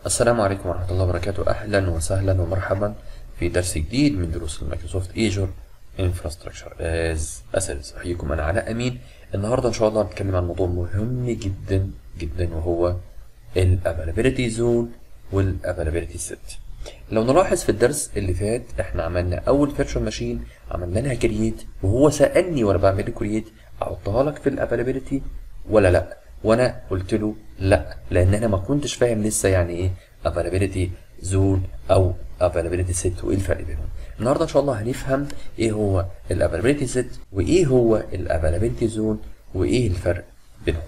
السلام عليكم ورحمة الله وبركاته أهلا وسهلا ومرحبا في درس جديد من دروس المايكروسوفت ايجور انفراستراكشر از اسيرز احييكم انا علاء امين النهارده ان شاء الله هنتكلم عن موضوع مهم جدا جدا وهو الافيلابيلتي زون والافيلابيلتي سيت لو نلاحظ في الدرس اللي فات احنا عملنا اول فيرتشوال ماشين عملنا لها كرييت وهو سالني وانا بعمل كرييت احطها لك في الافيلابيلتي ولا لا وانا قلت له لا لان انا ما كنتش فاهم لسه يعني ايه availability زون او availability set وايه الفرق بينهم النهارده ان شاء الله هنفهم ايه هو الافيلابيلتي set وايه هو الافيلابيلتي زون وايه الفرق بينهم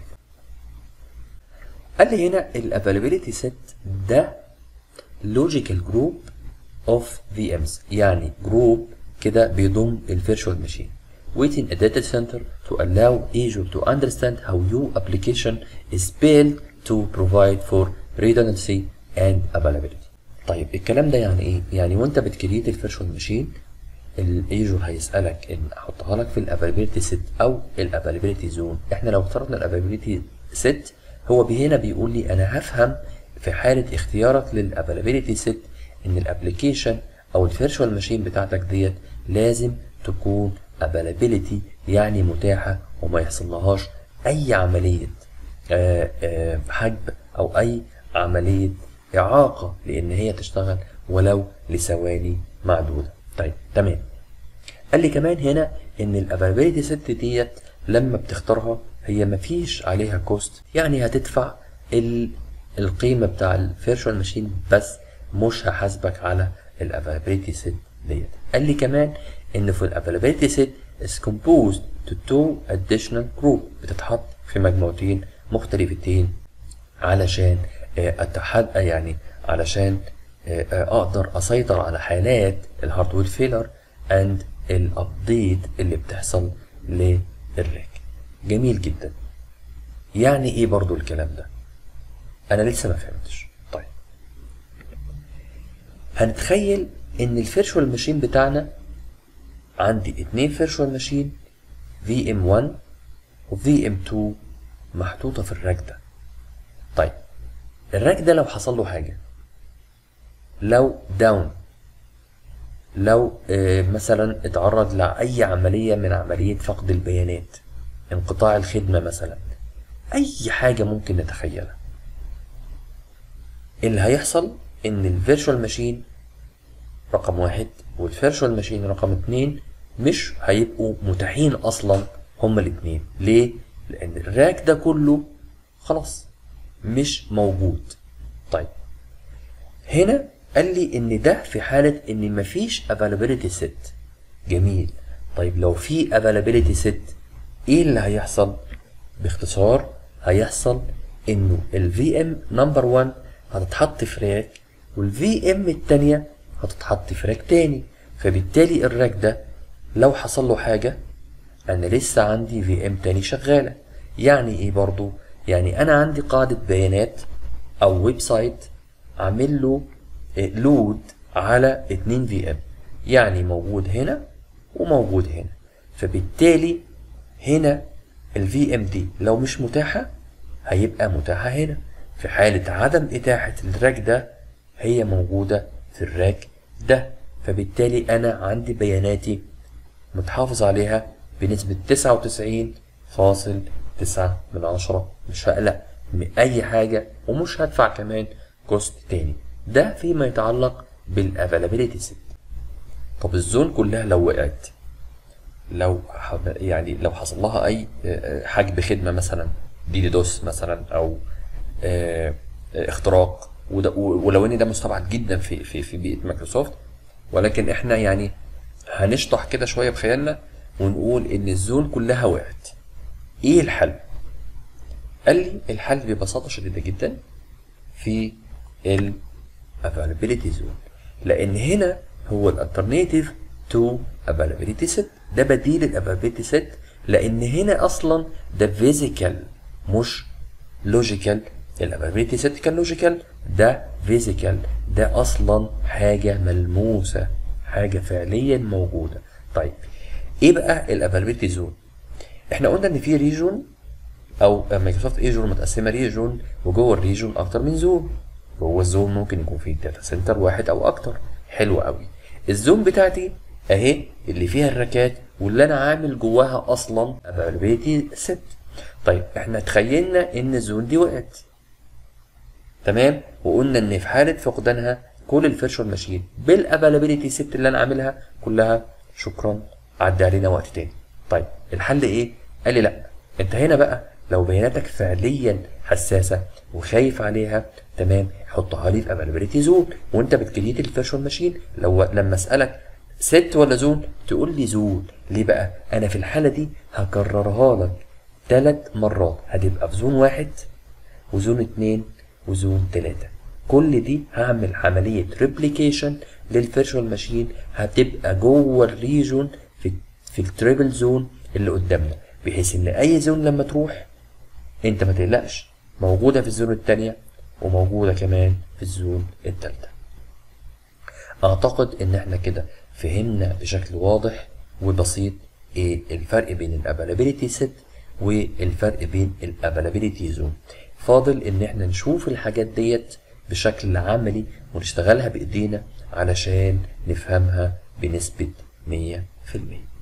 قال لي هنا الافيلابيلتي set ده logical group of VMs يعني جروب كده بيضم الفيرتشوال ماشين within a data center to allow Azure to understand how your application is built to provide for redundancy and availability. طيب الكلام ده يعني ايه؟ يعني وانت بتكريت الفيرتشوال ماشين الايجور هيسالك ان احطها لك في الافيلابيلتي سيت او الافيلابيلتي زون احنا لو افترضنا الافيلابيلتي سيت هو هنا بيقول لي انا هفهم في حاله اختيارك للافيلابيلتي سيت ان الابلكيشن او الفيرتشوال ماشين بتاعتك ديت لازم تكون availability يعني متاحة وما يحصلهاش أي عملية آه، آه، حجب أو أي عملية إعاقة لأن هي تشتغل ولو لثواني معدودة طيب تمام قال لي كمان هنا إن الافيلابيلتي ست ديت لما بتختارها هي مفيش عليها كوست يعني هتدفع ال- القيمة بتاع الفيرتشوال ماشين بس مش هحاسبك على الافيلابيلتي ست ديت قال لي كمان ان في الافيلابيلتي سيت is composed to two additional group بتتحط في مجموعتين مختلفتين علشان آه، اتحد يعني علشان آه، آه، اقدر اسيطر على حالات الهاردوير فيلر اند الابديت اللي بتحصل للراك جميل جدا يعني ايه برضو الكلام ده انا لسه ما فهمتش طيب هنتخيل ان الفيرتشوال ماشين بتاعنا عندي اتنين فيرتشوال ماشين في ام 1 وفي ام 2 محطوطه في الراك ده طيب الراك ده لو حصل له حاجه لو داون لو آه، مثلا اتعرض لاي عمليه من عمليه فقد البيانات انقطاع الخدمه مثلا اي حاجه ممكن نتخيلها اللي هيحصل ان الفيرتشوال ماشين رقم واحد والفيرتشوال ماشين رقم اتنين مش هيبقوا متاحين اصلا هما الاتنين ليه؟ لان الراك ده كله خلاص مش موجود طيب هنا قال لي ان ده في حالة ان مفيش availability set جميل طيب لو في availability set ايه اللي هيحصل باختصار هيحصل انه ال VM نمبر 1 هتتحط في راك وال VM التانية هتتحط في راك تاني فبالتالي الراك ده لو حصل له حاجة انا لسه عندي في ام تاني شغالة يعني ايه برضو يعني انا عندي قاعدة بيانات او ويب سايت عامل له لود على اتنين في ام يعني موجود هنا وموجود هنا فبالتالي هنا الفي ام دي لو مش متاحة هيبقى متاحة هنا في حالة عدم إتاحة الراك ده هي موجودة في الراك ده فبالتالي أنا عندي بياناتي متحافظ عليها بنسبة تسعة وتسعين فاصل تسعة من عشرة مش هقلق من أي حاجة ومش هدفع كمان كوست تاني ده فيما يتعلق بالافيلابيلتي سيت طب الزون كلها لو وقعت لو حب- يعني لو حصل لها اي آه، حجب خدمه مثلا دي دوس مثلا او آه، آه، اختراق وده و- ولو ان ده مستبعد جدا في في في بيئه مايكروسوفت ولكن احنا يعني هنشطح كده شويه بخيالنا ونقول ان الزون كلها وقعت ايه الحل قال لي الحل ببساطه شديده جدا في ال availability zone لان هنا هو الالترناتيف تو availability set ده بديل الافابيلتي set لان هنا اصلا ده فيزيكال مش لوجيكال الافابيلتي set كان لوجيكال ده فيزيكال ده اصلا حاجه ملموسه حاجه فعليا موجوده طيب ايه بقى الافابيلتي زون احنا قلنا ان في ريجون او مايكروسوفت ايجور متقسمه ريجون وجوه الريجون اكتر من زون جوه الزون ممكن يكون فيه داتا سنتر واحد او اكتر حلو قوي الزون بتاعتي اهي اللي فيها الراكات واللي انا عامل جواها اصلا availability set طيب احنا تخيلنا ان الزون دي وقعت تمام وقلنا ان في حاله فقدانها كل الفيرشوال ماشين بالافيلابيلتي ست اللي انا عاملها كلها شكرا عدى علينا وقت تاني طيب الحل ايه قال لي لا انت هنا بقى لو بياناتك فعليا حساسه وخايف عليها تمام حطها لي في افيلابيلتي زون وانت بتكريت الفيرشوال ماشين لو لما اسالك ست ولا زون تقول لي زون ليه بقى انا في الحاله دي هكررها لك ثلاث مرات هتبقى في زون واحد وزون اتنين وزون تلاتة كل دي هعمل عملية ريبليكيشن للفيرشوال ماشين هتبقى جوه الريجون في في التريبل زون اللي قدامنا بحيث ان اي زون لما تروح انت ما تقلقش موجودة في الزون التانية وموجودة كمان في الزون التالتة اعتقد ان احنا كده فهمنا بشكل واضح وبسيط ايه الفرق بين الافيلابيلتي سيت والفرق بين الافيلابيلتي زون فاضل ان احنا نشوف الحاجات ديت بشكل عملي ونشتغلها بايدينا علشان نفهمها بنسبة 100%